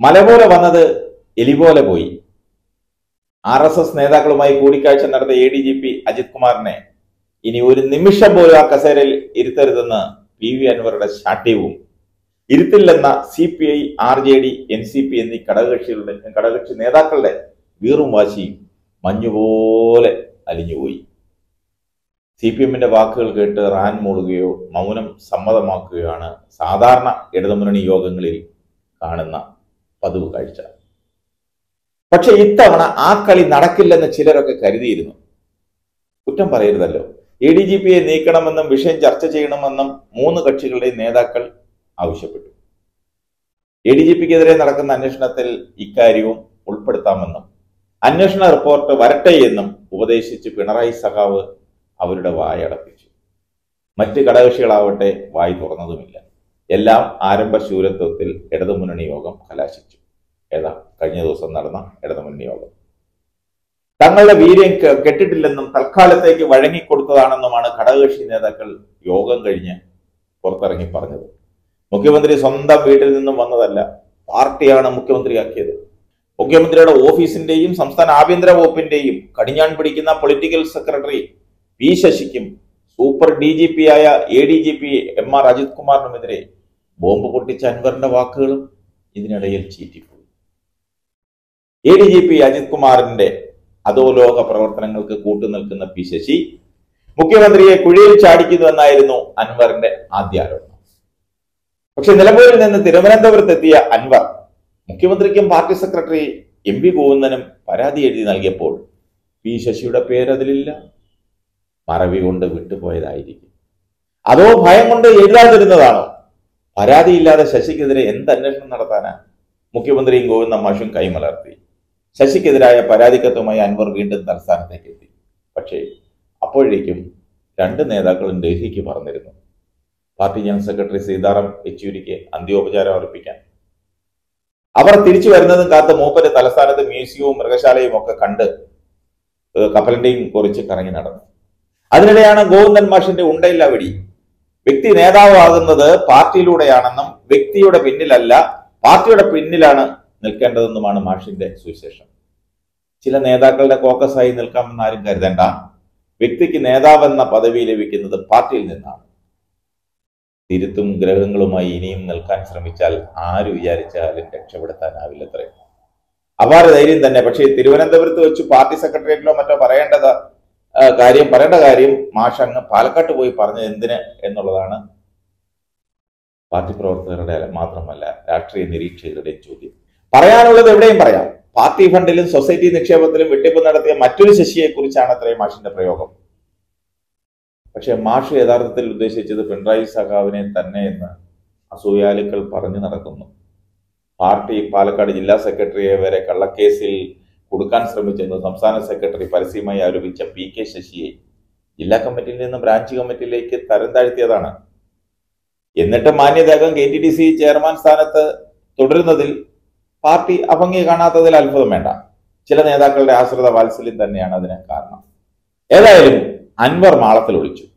മല പോലെ വന്നത് എലി പോലെ പോയി ആർ എസ് എസ് നേതാക്കളുമായി കൂടിക്കാഴ്ച നടത്തിയ A D G P Ajith കുമാറിനെ ഇനി ഒരു നിമിഷം പോലും ആ കസേരയിൽ ഇരുത്തരുതെന്ന് പി വി അൻവറുടെ ശാഠ്യവും ഇരുത്തില്ലെന്ന C P I R J D N C P എന്നീ ഘടകകക്ഷികളുടെ ഘടകകക്ഷി നേതാക്കളുടെ വീറും വാശിയും മഞ്ഞുപോലെ അലിഞ്ഞുപോയി സി പി എമ്മിന്റെ വാക്കുകൾ കേട്ട് റാൻ മൂളുകയോ മൗനം സമ്മതമാക്കുകയാണ് സാധാരണ ഇടതുമുന്നണി യോഗങ്ങളിൽ കാണുന്ന പതിവ് കാഴ്ച പക്ഷെ ഇത്തവണ ആ കളി നടക്കില്ലെന്ന് ചിലരൊക്കെ കരുതിയിരുന്നു കുറ്റം പറയരുതല്ലോ എ ഡി ജി പിയെ നീക്കണമെന്നും വിഷയം ചർച്ച ചെയ്യണമെന്നും മൂന്ന് കക്ഷികളുടെയും നേതാക്കൾ ആവശ്യപ്പെട്ടു എ ഡി ജി പിക്കെതിരെ നടക്കുന്ന അന്വേഷണത്തിൽ ഇക്കാര്യവും ഉൾപ്പെടുത്താമെന്നും അന്വേഷണ റിപ്പോർട്ട് വരട്ടെ എന്നും ഉപദേശിച്ച് പിണറായി സഖാവ് അവരുടെ വായടപ്പിച്ചു മറ്റ് ഘടകകക്ഷികളാവട്ടെ വായി തുറന്നതുമില്ല എല്ലാം ആരംഭ ശൂരത്വത്തിൽ ഇടതുമുന്നണി യോഗം കലാശിച്ചു ഏതാ കഴിഞ്ഞ ദിവസം നടന്ന ഇടതുമുന്നണി യോഗം തങ്ങളുടെ വീര്യം കെ- കെട്ടിട്ടില്ലെന്നും തൽക്കാലത്തേക്ക് വഴങ്ങിക്കൊടുത്തതാണെന്നുമാണ് ഘടകകക്ഷി നേതാക്കൾ യോഗം കഴിഞ്ഞ് പുറത്തിറങ്ങി പറഞ്ഞത് മുഖ്യമന്ത്രി സ്വന്തം വീട്ടിൽ നിന്നും വന്നതല്ല പാർട്ടിയാണ് മുഖ്യമന്ത്രിയാക്കിയത് മുഖ്യമന്ത്രിയുടെ ഓഫീസിന്റെയും സംസ്ഥാന ആഭ്യന്തര വകുപ്പിന്റെയും കടിഞ്ഞാൺ പിടിക്കുന്ന പൊളിറ്റിക്കൽ സെക്രട്ടറി പി ശശിക്കും സൂപ്പർ ഡി ജി പി ആയ A D G P M R Ajith കുമാറിനുമെതിരെ ബോംബ് പൊട്ടിച്ച അൻവറിന്റെ വാക്കുകളും ഇതിനിടയിൽ ചീറ്റിപ്പോയി A D G P Ajith കുമാറിന്റെ അധോലോക പ്രവർത്തനങ്ങൾക്ക് കൂട്ടുനിൽക്കുന്ന പി ശശി മുഖ്യമന്ത്രിയെ കുഴിയിൽ ചാടിക്കുന്നുവെന്നായിരുന്നു അൻവറിന്റെ ആദ്യ ആരോപണം പക്ഷെ നിലമ്പൂരിൽ നിന്ന് തിരുവനന്തപുരത്ത് എത്തിയ അൻവർ മുഖ്യമന്ത്രിക്കും പാർട്ടി സെക്രട്ടറി എം പി ഗോവിന്ദനും പരാതി എഴുതി നൽകിയപ്പോൾ പി ശശിയുടെ പേരതിലില്ല മറവി കൊണ്ട് വിട്ടുപോയതായിരിക്കും അതോ ഭയം കൊണ്ട് എഴുതാതിരുന്നതാണോ പരാതിയില്ലാതെ ശശിക്കെതിരെ എന്ത് അന്വേഷണം നടത്താനാ മുഖ്യമന്ത്രിയും ഗോവിന്ദ മാഷും കൈമലർത്തി ശശിക്കെതിരായ പരാതിക്കത്തുമായി അൻവർ വീണ്ടും തലസ്ഥാനത്തേക്ക് എത്തി പക്ഷേ അപ്പോഴേക്കും രണ്ട് നേതാക്കളും ഡൽഹിക്ക് പറഞ്ഞിരുന്നു പാർട്ടി ജനറൽ സെക്രട്ടറി സീതാറാം യെച്ചൂരിക്ക് അന്ത്യോപചാരം അർപ്പിക്കാൻ അവർ തിരിച്ചു വരുന്നതും കാത്ത് മൂപ്പര് തലസ്ഥാനത്ത് മ്യൂസിയവും മൃഗശാലയും ഒക്കെ കണ്ട് ഏഹ് കപ്പലിന്റെയും കുറിച്ച് കറങ്ങി നടന്നു അതിനിടെയാണ് ഗോവിന്ദൻ മാഷിന്റെ ഉണ്ടയില്ല വെടി വ്യക്തി നേതാവാകുന്നത് പാർട്ടിയിലൂടെയാണെന്നും വ്യക്തിയുടെ പിന്നിലല്ല പാർട്ടിയുടെ പിന്നിലാണ് നിൽക്കേണ്ടതെന്നുമാണ് മാഷിന്റെ സുവിശേഷം ചില നേതാക്കളുടെ കോക്കസായി നിൽക്കാമെന്ന് ആരും കരുതണ്ട വ്യക്തിക്ക് നേതാവെന്ന പദവി ലഭിക്കുന്നത് പാർട്ടിയിൽ നിന്നാണ് തിരുത്തും ഗ്രഹങ്ങളുമായി ഇനിയും നിൽക്കാൻ ശ്രമിച്ചാൽ ആര് വിചാരിച്ചാലും രക്ഷപ്പെടുത്താനാവില്ലത്രേ അപാര ധൈര്യം തന്നെ പക്ഷേ തിരുവനന്തപുരത്ത് വെച്ച് പാർട്ടി സെക്രട്ടേറിയറ്റിലോ മറ്റോ പറയേണ്ടത് ആ, കാര്യം പറയേണ്ട കാര്യം മാഷ് അങ്ങ് പാലക്കാട്ട് പോയി പറഞ്ഞത് എന്തിന് എന്നുള്ളതാണ് പാർട്ടി പ്രവർത്തകരുടെ അല്ല- മാത്രമല്ല രാഷ്ട്രീയ നിരീക്ഷകരുടെ ചോദ്യം പറയാനുള്ളത് എവിടെയും പറയാം പാർട്ടി ഫണ്ടിലും സൊസൈറ്റി നിക്ഷേപത്തിലും വെട്ടിപ്പ് നടത്തിയ മറ്റൊരു ശശിയെ കുറിച്ചാണ് അത്രയും മാഷിന്റെ പ്രയോഗം പക്ഷെ മാഷ് യഥാർത്ഥത്തിൽ ഉദ്ദേശിച്ചത് പിണറായി സഖാവിനെ തന്നെ എന്ന് അസൂയാലുക്കൾ പറഞ്ഞു നടക്കുന്നു പാർട്ടി പാലക്കാട് ജില്ലാ സെക്രട്ടറിയെ വരെ കള്ളക്കേസിൽ കൊടുക്കാൻ ശ്രമിച്ചെന്ന് സംസ്ഥാന സെക്രട്ടറി പരസ്യമായി ആരോപിച്ച പി കെ ശശിയെ ജില്ലാ കമ്മിറ്റിയിൽ നിന്ന് ബ്രാഞ്ച് കമ്മിറ്റിയിലേക്ക് തരം താഴ്ത്തിയതാണ് എന്നിട്ട് മാന്യതകം K T D C chairman സ്ഥാനത്ത് തുടരുന്നതിൽ പാർട്ടി അഭംഗി കാണാത്തതിൽ അത്ഭുതം വേണ്ട ചില നേതാക്കളുടെ ആശ്രിത വാത്സല്യം തന്നെയാണ് അതിന് കാരണം ഏതായാലും അൻവർ മാളത്തിൽ ഒളിച്ചു